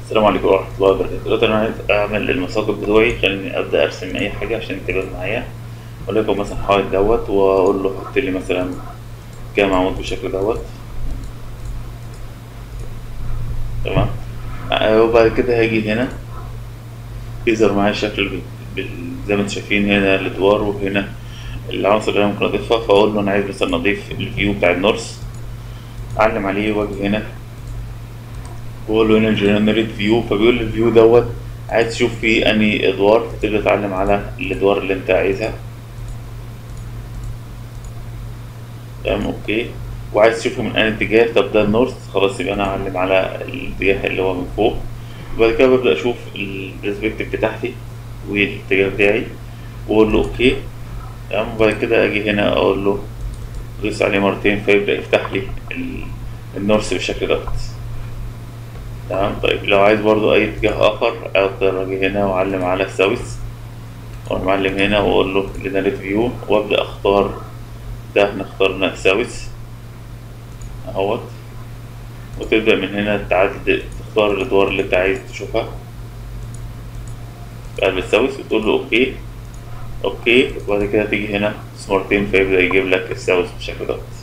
السلام عليكم ورحمة الله وبركاته دلوقتي أنا عايز أعمل المساقط بتوعي خليني أبدأ أرسم أي حاجة عشان تبان معايا وليكن مثلا حائط دوت وأقول له حط لي مثلا كام عمود بالشكل دوت تمام آه، وبعد كده هاجي هنا يظهر معايا الشكل بال- بال- زي ما انتم شايفين هنا الأدوار وهنا العناصر اللي أنا ممكن أضيفها فأقول له أنا عايز مثلا أضيف الفيو بتاع النورس أعلم عليه وأجي هنا بقول له هنا جنريت فيو فبيقول لي الفيو دوت عايز تشوف فيه انهي ادوار فتبدا تعلم على الادوار اللي انت عايزها تمام اوكي وعايز تشوفه من انهي اتجاه طب ده النورث خلاص يبقى انا اعلم على الاتجاه اللي هو من فوق وبعد كده ببدا اشوف البرسبكتيف بتاعتي والاتجاه بتاعي واقول له اوكي تمام وبعد كده اجي هنا اقول له دوس عليه مرتين فيبدا يفتح لي ال- النورث بالشكل دوت تمام طيب لو عايز برضو اي اتجاه اخر اقدر اجي هنا واعلم على الساوث واروح معلم هنا واقول له جنريت فيو وابدا اختار ده نختار ساوث اهوت وتبدا من هنا تعدل تختار الادوار اللي انت عايز تشوفها في قلب الساوث وتقول له اوكي اوكي وبعد كده تيجي هنا مرتين فيبدا يجيب لك الساوث بالشكل دوت